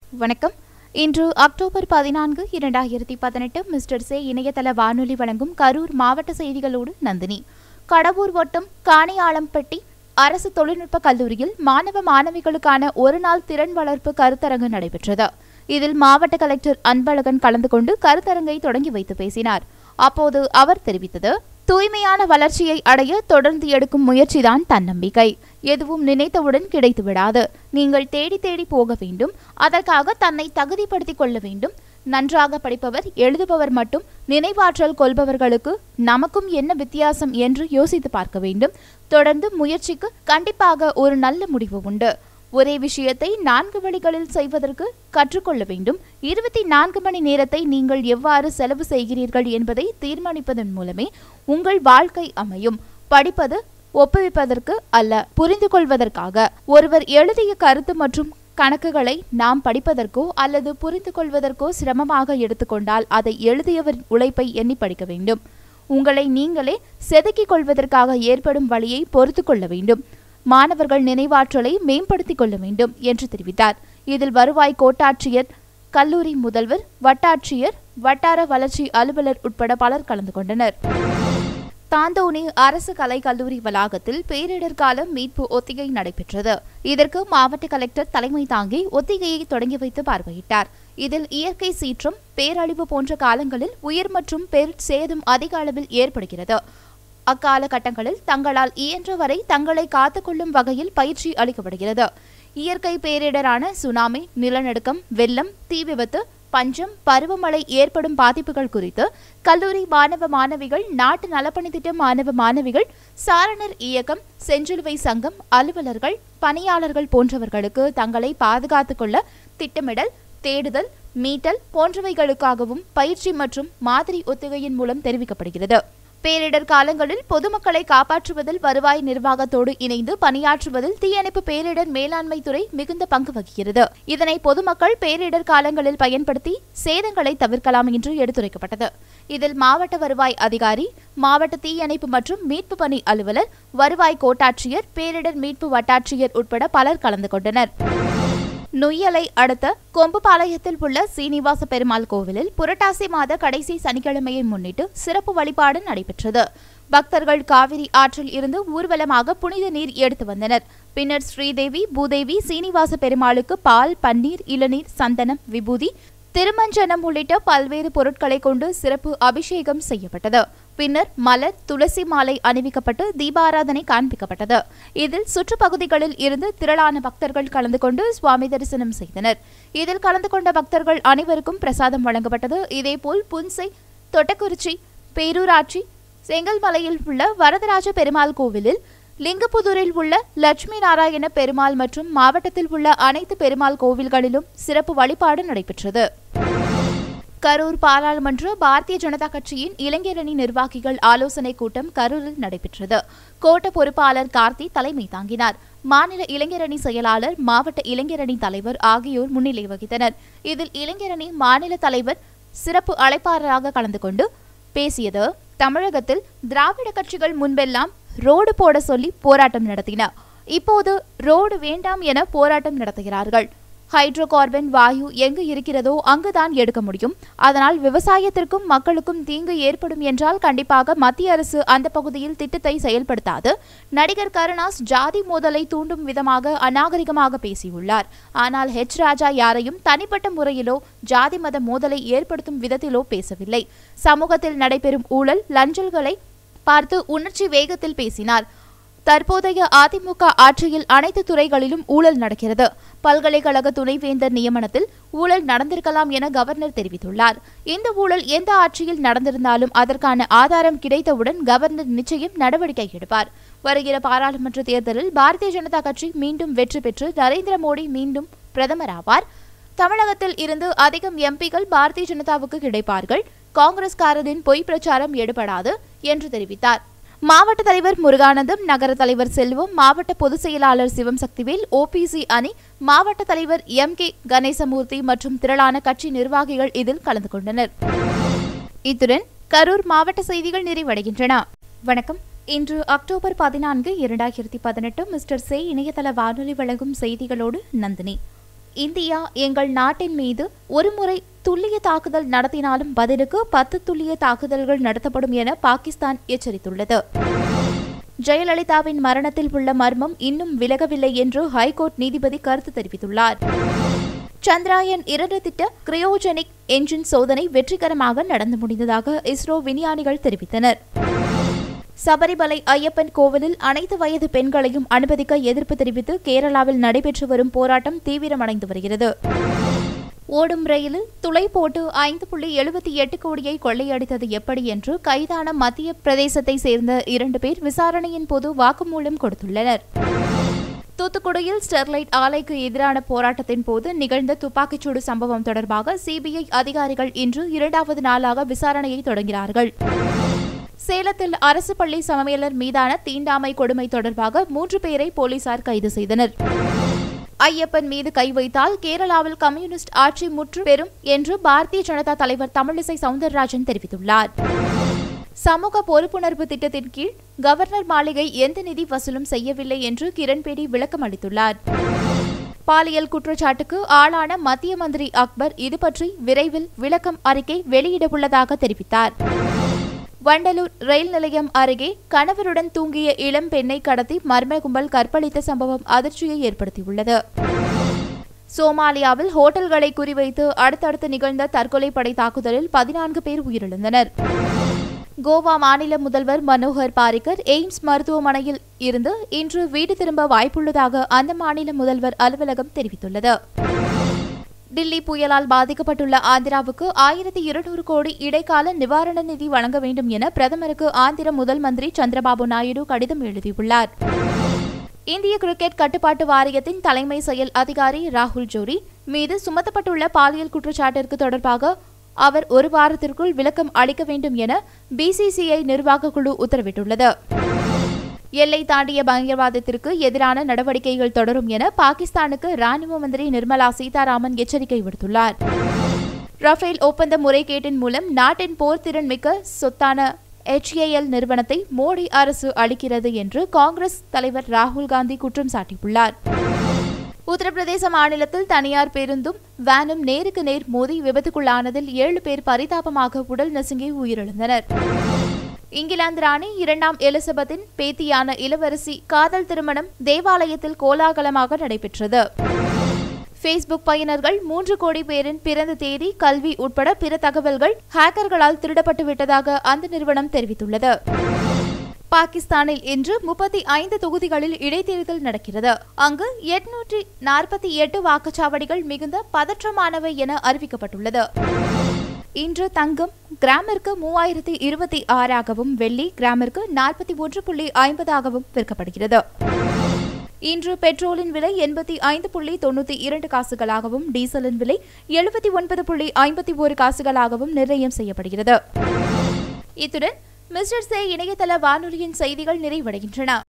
வணக்கம் இன்று அக்டோபர் பதினான்கு இரண்டாயிரத்தி பதினெட்டு மிஸ்டர் சே இணையதள வானொலி வழங்கும் கரூர் மாவட்ட செய்திகளோடு நந்தினி கடவூர் வட்டம் காணியாளம்பட்டி அரசு தொழில்நுட்ப கல்லூரியில் மாணவ மாணவிகளுக்கான ஒருநாள் திறன் வளர்ப்பு கருத்தரங்கு நடைபெற்றது இதில் மாவட்ட கலெக்டர் அன்பழகன் கலந்து கொண்டு கருத்தரங்கை தொடங்கி வைத்து பேசினார் அப்போது அவர் தெரிவித்தது தூய்மையான வளர்ச்சியை அடைய தொடர்ந்து எடுக்கும் முயற்சிதான் தன்னம்பிக்கை எதுவும் நினைத்தவுடன் கிடைத்து விடாது நீங்கள் தேடி தேடி போக வேண்டும் அதற்காக தன்னை தகுதிப்படுத்திக் கொள்ள வேண்டும் நன்றாக படிப்பவர் எழுதுபவர் மட்டும் நினைவாற்றல் கொள்பவர்களுக்கு நமக்கும் என்ன வித்தியாசம் என்று யோசித்து பார்க்க வேண்டும் தொடர்ந்து முயற்சிக்கு கண்டிப்பாக ஒரு நல்ல முடிவு உண்டு ஒரே விஷயத்தை நான்கு வழிகளில் செய்வதற்கு கற்றுக்கொள்ள வேண்டும் இருபத்தி நான்கு மணி நேரத்தை நீங்கள் எவ்வாறு செலவு செய்கிறீர்கள் என்பதை தீர்மானிப்பதன் மூலமே உங்கள் வாழ்க்கை அமையும் படிப்பது ஒப்புவிப்பதற்கு அல்ல புரிந்து கொள்வதற்காக ஒருவர் எழுதிய கருத்து மற்றும் கணக்குகளை நாம் படிப்பதற்கோ அல்லது புரிந்து கொள்வதற்கோ சிரமமாக எடுத்துக்கொண்டால் அதை எழுதியவரின் உழைப்பை எண்ணி படிக்க வேண்டும் உங்களை நீங்களே செதுக்கிக் கொள்வதற்காக ஏற்படும் வழியை பொறுத்து கொள்ள வேண்டும் மாணவர்கள் நினைவாற்றலை மேம்படுத்திக் கொள்ள வேண்டும் என்று தெரிவித்தார் இதில் வருவாய் கோட்டாட்சியர் கல்லூரி முதல்வர் வட்டாட்சியர் வட்டார வளர்ச்சி அலுவலர் உட்பட பலர் கலந்து கொண்டனர் தாந்தோணி அரசு கலை கல்லூரி வளாகத்தில் பேரிடர் கால மீட்பு ஒத்திகை நடைபெற்றது இதற்கு மாவட்ட கலெக்டர் தலைமை தாங்கி ஒத்திகையை தொடங்கி வைத்து பார்வையிட்டார் இதில் இயற்கை சீற்றம் பேரழிவு போன்ற காலங்களில் உயிர் மற்றும் பெரு சேதம் அதிக அளவில் ஏற்படுகிறது அக்கால கட்டங்களில் தங்களால் இயன்ற வரை தங்களை காத்துக்கொள்ளும் வகையில் பயிற்சி அளிக்கப்படுகிறது இயற்கை பேரிடரான சுனாமி நிலநடுக்கம் வெள்ளம் தீ விபத்து பஞ்சம் பருவமழை ஏற்படும் பாதிப்புகள் குறித்து கல்லூரி மாணவ மாணவிகள் நாட்டு நலப்பணி திட்ட மாணவ மாணவிகள் சாரணர் இயக்கம் செஞ்சிலுவை சங்கம் அலுவலர்கள் பணியாளர்கள் போன்றவர்களுக்கு தங்களை பாதுகாத்துக் கொள்ள திட்டமிடல் தேடுதல் மீட்டல் போன்றவைகளுக்காகவும் பயிற்சி மற்றும் மாதிரி ஒத்திகையின் மூலம் தெரிவிக்கப்படுகிறது பேரிடர் காலங்களில் பொதுமக்களை காப்பாற்றுவதில் வருவாய் நிர்வாகத்தோடு இணைந்து பணியாற்றுவதில் தீயணைப்பு பேரிடர் மேலாண்மை துறை மிகுந்த பங்கு வகிக்கிறது இதனை பொதுமக்கள் பேரிடர் காலங்களில் பயன்படுத்தி சேதங்களை தவிர்க்கலாம் என்று எடுத்துரைக்கப்பட்டது இதில் மாவட்ட வருவாய் அதிகாரி மாவட்ட தீயணைப்பு மற்றும் மீட்பு பணி அலுவலர் வருவாய் கோட்டாட்சியர் பேரிடர் மீட்பு வட்டாட்சியர் உட்பட பலர் கலந்து கொண்டனர் நொய்யலை அடுத்த கொம்புபாளையத்தில் உள்ள சீனிவாச பெருமாள் கோவிலில் புரட்டாசி மாத கடைசி சனிக்கிழமையை முன்னிட்டு சிறப்பு வழிபாடு நடைபெற்றது பக்தர்கள் காவிரி ஆற்றில் இருந்து ஊர்வலமாக புனித நீர் எடுத்து வந்தனர் பின்னர் ஸ்ரீதேவி பூதேவி சீனிவாச பெருமாளுக்கு பால் பன்னீர் இளநீர் சந்தனம் விபூதி திருமஞ்சனம் உள்ளிட்ட பல்வேறு பொருட்களை கொண்டு சிறப்பு அபிஷேகம் செய்யப்பட்டது பின்னர் மலர் துளசி மாலை அணிவிக்கப்பட்டு தீபாராதனை காண்பிக்கப்பட்டது இதில் சுற்றுப்பகுதிகளில் இருந்து திரளான பக்தர்கள் கலந்து கொண்டு சுவாமி தரிசனம் செய்தனர் இதில் கலந்து கொண்ட பக்தர்கள் அனைவருக்கும் பிரசாதம் வழங்கப்பட்டது இதேபோல் புன்சை தொட்டக்குறிச்சி பேரூராட்சி செங்கல்மலையில் உள்ள வரதராஜ பெருமாள் கோவிலில் லிங்கப்புதூரில் உள்ள லட்சுமி நாராயண பெருமாள் மற்றும் மாவட்டத்தில் உள்ள அனைத்து பெருமாள் கோவில்களிலும் சிறப்பு வழிபாடு நடைபெற்றது கரூர் பாராளுமன்ற பாரதிய ஜனதா கட்சியின் இளைஞரணி நிர்வாகிகள் ஆலோசனை கூட்டம் கரூரில் நடைபெற்றது கோட்ட பொறுப்பாளர் கார்த்தி தலைமை தாங்கினார் மாநில இளைஞரணி செயலாளர் மாவட்ட இளைஞரணி தலைவர் ஆகியோர் முன்னிலை வகித்தனர் இதில் இளைஞரணி மாநில தலைவர் சிறப்பு அழைப்பாளராக கலந்து கொண்டு பேசியது தமிழகத்தில் திராவிட கட்சிகள் முன்பெல்லாம் ரோடு போட சொல்லி போராட்டம் நடத்தின இப்போது ரோடு வேண்டாம் என போராட்டம் நடத்துகிறார்கள் ஹைட்ரோ கார்பன் வாயு எங்கு இருக்கிறதோ அங்குதான் எடுக்க முடியும் அதனால் விவசாயத்திற்கும் மக்களுக்கும் தீங்கு ஏற்படும் என்றால் கண்டிப்பாக மத்திய அரசு அந்த பகுதியில் திட்டத்தை செயல்படுத்தாது நடிகர் கருணாஸ் ஜாதி மோதலை தூண்டும் விதமாக அநாகரிகமாக பேசியுள்ளார் ஆனால் ஹெச் ராஜா யாரையும் தனிப்பட்ட முறையிலோ ஜாதி மத மோதலை ஏற்படுத்தும் விதத்திலோ பேசவில்லை சமூகத்தில் நடைபெறும் ஊழல் லஞ்சல்களை பார்த்து உணர்ச்சி வேகத்தில் பேசினார் தற்போதைய அதிமுக ஆட்சியில் அனைத்து துறைகளிலும் ஊழல் நடக்கிறது பல்கலைக்கழக துணைவேந்தர் நியமனத்தில் ஊழல் நடந்திருக்கலாம் என கவர்னர் தெரிவித்துள்ளார் இந்த ஊழல் எந்த ஆட்சியில் நடந்திருந்தாலும் அதற்கான ஆதாரம் கிடைத்தவுடன் கவர்னர் நிச்சயம் நடவடிக்கை எடுப்பார் வருகிற பாராளுமன்ற தேர்தலில் பாரதிய ஜனதா கட்சி மீண்டும் வெற்றி பெற்று நரேந்திர மோடி மீண்டும் பிரதமராவார் தமிழகத்தில் இருந்து அதிகம் எம்பிகள் பாரதிய ஜனதாவுக்கு கிடைப்பார்கள் காங்கிரஸ்காரரின் பொய் பிரச்சாரம் எடுபடாது என்று தெரிவித்தார் மாவட்ட தலைவர் முருகானந்தம் நகர தலைவர் செல்வம் மாவட்ட பொதுச் செயலாளர் சிவம் சக்திவேல் ஓபிசி அணி மாவட்ட தலைவர் எம் கே கணேசமூர்த்தி மற்றும் திரளான கட்சி நிர்வாகிகள் இதில் கலந்து கொண்டனர் இத்துடன் கரூர் மாவட்ட செய்திகள் நிறைவடைகின்றன வணக்கம் இன்று அக்டோபர் பதினான்கு இரண்டாயிரத்தி பதினெட்டு மிஸ்டர் சே இணையதள வானொலி வழங்கும் செய்திகளோடு நந்தினி இந்தியா எங்கள் நாட்டின் மீது ஒருமுறை துல்லிய தாக்குதல் நடத்தினாலும் பதிலுக்கு பத்து துல்லிய தாக்குதல்கள் நடத்தப்படும் என பாகிஸ்தான் எச்சரித்துள்ளது ஜெயலலிதாவின் மரணத்தில் உள்ள மர்மம் இன்னும் விலகவில்லை என்று ஹைகோர்ட் நீதிபதி கருத்து தெரிவித்துள்ளார் சந்திராயன் இரண்டு திட்ட கிரையோஜெனிக் என்ஜின் சோதனை வெற்றிகரமாக நடந்து முடிந்ததாக இஸ்ரோ விஞ்ஞானிகள் தெரிவித்தனர் சபரிமலை ஐயப்பன் கோவிலில் அனைத்து வயது பெண்களையும் அனுமதிக்க எதிர்ப்பு தெரிவித்து கேரளாவில் நடைபெற்று வரும் போராட்டம் தீவிரமடைந்து வருகிறது ஓடும் ரயிலில் துளை போட்டு ஐந்து புள்ளி எழுபத்தி எட்டு கோடியை கொள்ளையடித்தது எப்படி என்று கைதான மத்திய பிரதேசத்தை சேர்ந்த இரண்டு பேர் விசாரணையின் போது வாக்குமூலம் கொடுத்துள்ளனர் தூத்துக்குடியில் ஸ்டெர்லைட் ஆலைக்கு எதிரான போராட்டத்தின் போது நிகழ்ந்த துப்பாக்கிச்சூடு சம்பவம் தொடர்பாக சிபிஐ அதிகாரிகள் இன்று இரண்டாவது நாளாக விசாரணையை தொடங்கினார்கள் சேலத்தில் அரசு பள்ளி சமையலர் மீதான தீண்டாமை கொடுமை தொடர்பாக மூன்று பேரை போலீசார் கைது செய்தனர் ஐயப்பன் மீது கை வைத்தால் கேரளாவில் கம்யூனிஸ்ட் ஆட்சி முற்று பெறும் என்று பாரதிய ஜனதா தலைவர் தமிழிசை சவுந்தரராஜன் தெரிவித்துள்ளார் சமூக பொறுப்புணர்வு திட்டத்தின் கீழ் கவர்னர் மாளிகை எந்த நிதி வசூலும் செய்யவில்லை என்று கிரண்பேடி விளக்கம் அளித்துள்ளார் பாலியல் குற்றச்சாட்டுக்கு ஆளான மத்திய மந்திரி அக்பர் இது பற்றி விரைவில் விளக்கம் அறிக்கை வெளியிடவுள்ளதாக தெரிவித்தார் வண்டலூர் ரயில் நிலையம் அருகே கணவருடன் தூங்கிய இளம் பெண்ணை கடத்தி மர்ம கும்பல் கற்பழித்த சம்பவம் அதிர்ச்சியை ஏற்படுத்தியுள்ளது சோமாலியாவில் ஹோட்டல்களை குறிவைத்து அடுத்தடுத்து நிகழ்ந்த தற்கொலை படை தாக்குதலில் பதினான்கு பேர் உயிரிழந்தனர் கோவா மாநில முதல்வர் மனோகர் பாரிக்கர் எய்ம்ஸ் மருத்துவமனையில் இருந்து இன்று வீடு திரும்ப வாய்ப்புள்ளதாக அந்த மாநில முதல்வர் அலுவலகம் தெரிவித்துள்ளது டில்லி புயலால் பாதிக்கப்பட்டுள்ள ஆந்திராவுக்கு ஆயிரத்தி இருநூறு கோடி இடைக்கால நிவாரண நிதி வழங்க வேண்டும் என பிரதமருக்கு ஆந்திர முதல் மந்திரி சந்திரபாபு நாயுடு கடிதம் எழுதியுள்ளார் இந்திய கிரிக்கெட் கட்டுப்பாட்டு வாரியத்தின் தலைமை செயல் அதிகாரி ராகுல் ஜோரி மீது சுமத்தப்பட்டுள்ள பாலியல் குற்றச்சாட்டிற்கு தொடர்பாக அவர் ஒரு வாரத்திற்குள் விளக்கம் அளிக்க வேண்டும் என பிசிசிஐ நிர்வாக குழு உத்தரவிட்டுள்ளது எல்லை தாண்டிய பயங்கரவாதத்திற்கு எதிரான நடவடிக்கைகள் தொடரும் என பாகிஸ்தானுக்கு ராணுவ மந்திரி நிர்மலா சீதாராமன் எச்சரிக்கை விடுத்துள்ளார் ரஃபேல் ஒப்பந்த முறைகேட்டின் மூலம் நாட்டின் போர்த்திறன் மிக்க சொத்தான எச்ஏஎல் நிறுவனத்தை மோடி அரசு அளிக்கிறது என்று காங்கிரஸ் தலைவர் ராகுல் காந்தி குற்றம் சாட்டியுள்ளார் உத்தரப்பிரதேச மாநிலத்தில் தனியார் பேருந்தும் வேனும் நேருக்கு நேர் மோதி விபத்துக்குள்ளானதில் ஏழு பேர் பரிதாபமாக உடல் நசுங்கி உயிரிழந்தனர் இங்கிலாந்து ராணி இரண்டாம் எலிசபெத்தின் பேத்தியான இளவரசி காதல் திருமணம் தேவாலயத்தில் கோலாகலமாக நடைபெற்றது ஃபேஸ்புக் பயனர்கள் மூன்று கோடி பேரின் பிறந்த தேதி கல்வி உட்பட பிற தகவல்கள் ஹேக்கர்களால் திருடப்பட்டு விட்டதாக அந்த நிறுவனம் தெரிவித்துள்ளது பாகிஸ்தானில் இன்று முப்பத்தி ஐந்து தொகுதிகளில் இடைத்தேர்தல் நடக்கிறது அங்கு எட்நூற்றி நாற்பத்தி எட்டு வாக்குச்சாவடிகள் மிகுந்த பதற்றமானவை என அறிவிக்கப்பட்டுள்ளது இன்று தங்கம் கிராமிற்கு மூவாயிரத்தி இருபத்தி ஆறாகவும் வெள்ளி கிராமிற்கு நாற்பத்தி ஒன்று புள்ளி ஐம்பதாகவும் விற்கப்படுகிறது இன்று பெட்ரோலின் விலை எண்பத்தி ஐந்து புள்ளி தொண்ணூத்தி இரண்டு காசுகளாகவும் டீசலின் விலை எழுபத்தி ஒன்பது புள்ளி ஐம்பத்தி ஒரு காசுகளாகவும் நிர்ணயம் செய்யப்படுகிறது இத்துடன் மிஸ்டர் சே இணையதள வானொலியின் செய்திகள் நிறைவடைகின்றன